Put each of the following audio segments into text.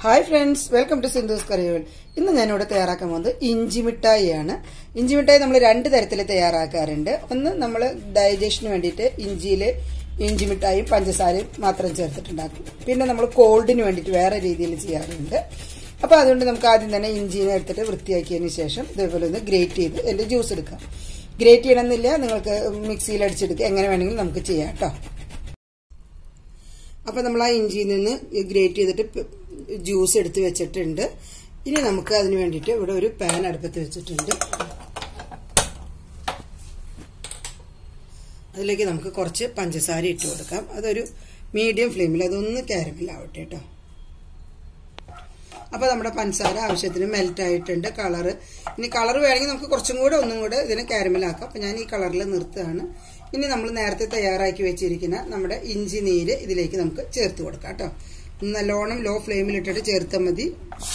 hi friends welcome to Sindhu's കറികൾ ഇന്ന് ഞാനിവിടെ തയ്യാറാക്കാൻ പോകുന്നത് ഇഞ്ചി മിഠായിയാണ് ഇഞ്ചി മിഠായി നമ്മൾ രണ്ട് തരത്തിൽ തയ്യാറാക്കാറുണ്ട് ഒന്ന് നമ്മൾ ഡൈജഷന് വേണ്ടിയിട്ട് ഇഞ്ചിയിൽ ഇഞ്ചി മിഠായിയും പഞ്ചസാരയും മാത്രം ചേർത്തിട്ടുണ്ടാക്കും പിന്നെ നമ്മൾ കോൾഡിന് വേണ്ടിയിട്ട് വേറെ രീതിയിൽ ചെയ്യാറുണ്ട് അപ്പോൾ അതുകൊണ്ട് നമുക്ക് ആദ്യം തന്നെ ഇഞ്ചിനെ എടുത്തിട്ട് വൃത്തിയാക്കിയതിന് ശേഷം ഇതേപോലെ ഒന്ന് ഗ്രേറ്റ് ചെയ്ത് അതിൻ്റെ ജ്യൂസ് എടുക്കാം ഗ്രേറ്റ് ചെയ്യണമെന്നില്ല നിങ്ങൾക്ക് മിക്സിയിൽ അടിച്ചെടുക്കുക എങ്ങനെ വേണമെങ്കിലും നമുക്ക് ചെയ്യാം കേട്ടോ അപ്പോൾ നമ്മൾ ആ ഇഞ്ചിയിൽ നിന്ന് ഗ്രേറ്റ് ചെയ്തിട്ട് ജ്യൂസ് എടുത്ത് വെച്ചിട്ടുണ്ട് ഇനി നമുക്ക് അതിന് വേണ്ടിയിട്ട് ഇവിടെ ഒരു പാൻ അടുപ്പത്ത് വെച്ചിട്ടുണ്ട് അതിലേക്ക് നമുക്ക് കുറച്ച് പഞ്ചസാര ഇട്ട് കൊടുക്കാം അതൊരു മീഡിയം ഫ്ലെയിമിൽ അതൊന്ന് കാരമിലാവട്ടെ കേട്ടോ അപ്പോൾ നമ്മുടെ പഞ്ചസാര ആവശ്യത്തിന് മെൽറ്റ് ആയിട്ടുണ്ട് കളറ് ഇനി കളർ വേണമെങ്കിൽ നമുക്ക് കുറച്ചും കൂടെ ഒന്നും കൂടെ ഇതിനെ കാരമലാക്കാം അപ്പോൾ ഞാൻ ഈ കളറിൽ നിർത്തുകയാണ് ഇനി നമ്മൾ നേരത്തെ തയ്യാറാക്കി വെച്ചിരിക്കുന്ന നമ്മുടെ ഇഞ്ചി നീര് ഇതിലേക്ക് നമുക്ക് ചേർത്ത് കൊടുക്കാം കേട്ടോ നല്ലോണം ലോ ഫ്ലെയിമിൽ ഇട്ടിട്ട് ചേർത്താൽ മതി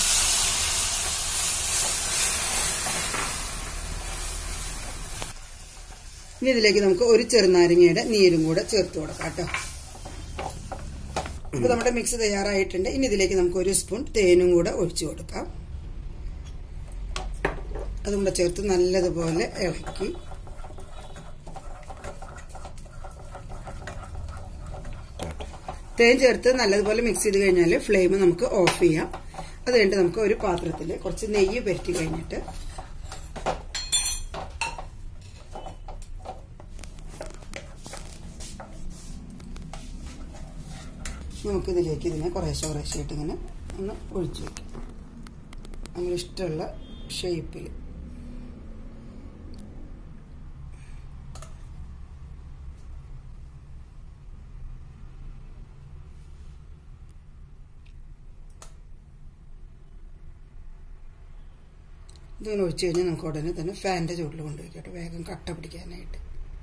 ഇനി ഇതിലേക്ക് നമുക്ക് ഒരു ചെറുനാരങ്ങയുടെ നീരും കൂടെ ചേർത്ത് കൊടുക്കാം കേട്ടോ ഇപ്പൊ നമ്മുടെ മിക്സ് തയ്യാറായിട്ടുണ്ട് ഇനി ഇതിലേക്ക് നമുക്ക് ഒരു സ്പൂൺ തേനും കൂടെ ഒഴിച്ചു കൊടുക്കാം അതും കൂടെ ചേർത്ത് നല്ലതുപോലെ ഇളക്കി തേൻ ചേർത്ത് നല്ലതുപോലെ മിക്സ് ചെയ്ത് കഴിഞ്ഞാൽ ഫ്ലെയിം നമുക്ക് ഓഫ് ചെയ്യാം അത് കഴിഞ്ഞിട്ട് നമുക്ക് ഒരു പാത്രത്തിൽ കുറച്ച് നെയ്യ് പരറ്റി കഴിഞ്ഞിട്ട് നമുക്കിതിലേക്ക് ഇതിനെ കുറേശ്ശെ കുറേശ്ശായിട്ട് ഇങ്ങനെ ഒന്ന് ഒഴിച്ചു വയ്ക്കാം നമ്മൾ ഇഷ്ടമുള്ള ഷേപ്പിൽ ഇതിങ്ങനെ ഒഴിച്ചു കഴിഞ്ഞാൽ നമുക്ക് ഉടനെ തന്നെ ഫാൻ്റെ ചുവട്ടിൽ കൊണ്ടുപോയിക്കോട്ടെ വേഗം കട്ട പിടിക്കാനായിട്ട്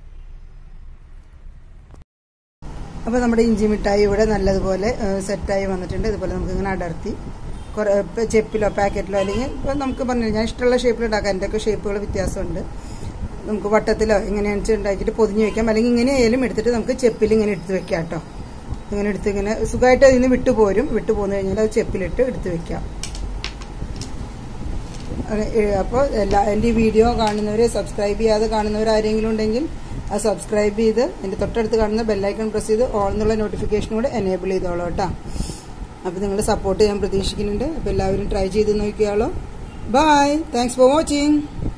അപ്പോൾ നമ്മുടെ ഇഞ്ചി മിഠായി ഇവിടെ നല്ലതുപോലെ സെറ്റായി വന്നിട്ടുണ്ട് ഇതുപോലെ നമുക്ക് ഇങ്ങനെ അടർത്തി കുറേ ചെപ്പിലോ പാക്കറ്റിലോ അല്ലെങ്കിൽ ഇപ്പോൾ നമുക്ക് പറഞ്ഞു ഞാൻ ഇഷ്ടമുള്ള ഷേപ്പിൽ ഉണ്ടാക്കാം എൻ്റെയൊക്കെ ഷേപ്പുകൾ വ്യത്യാസമുണ്ട് നമുക്ക് വട്ടത്തിലോ എങ്ങനെയാണെന്ന് വെച്ചാൽ ഉണ്ടാക്കിയിട്ട് പൊതിഞ്ഞ് വെക്കാം അല്ലെങ്കിൽ ഇങ്ങനെ ആയാലും എടുത്തിട്ട് നമുക്ക് ചെപ്പിൽ ഇങ്ങനെ എടുത്ത് വെക്കാം കേട്ടോ ഇങ്ങനെ എടുത്ത് ഇങ്ങനെ സുഖമായിട്ട് അതിൽ നിന്ന് വിട്ടു പോരും വിട്ടു പോന്നു കഴിഞ്ഞാൽ അത് ചെപ്പിലിട്ട് എടുത്ത് വെക്കാം അപ്പോൾ എല്ലാ എൻ്റെ ഈ വീഡിയോ കാണുന്നവർ സബ്സ്ക്രൈബ് ചെയ്യാതെ കാണുന്നവർ ആരെങ്കിലും ഉണ്ടെങ്കിൽ അത് സബ്സ്ക്രൈബ് ചെയ്ത് എൻ്റെ തൊട്ടടുത്ത് കാണുന്ന ബെല്ലൈക്കൺ പ്രസ് ചെയ്ത് ഓൾ എന്നുള്ള നോട്ടിഫിക്കേഷൻ കൂടെ എനേബിൾ ചെയ്തോളൂ കേട്ടോ അപ്പോൾ നിങ്ങളുടെ സപ്പോർട്ട് ഞാൻ പ്രതീക്ഷിക്കുന്നുണ്ട് അപ്പോൾ എല്ലാവരും ട്രൈ ചെയ്ത് നോക്കിയാളോ ബൈ താങ്ക്സ് ഫോർ വാച്ചിങ്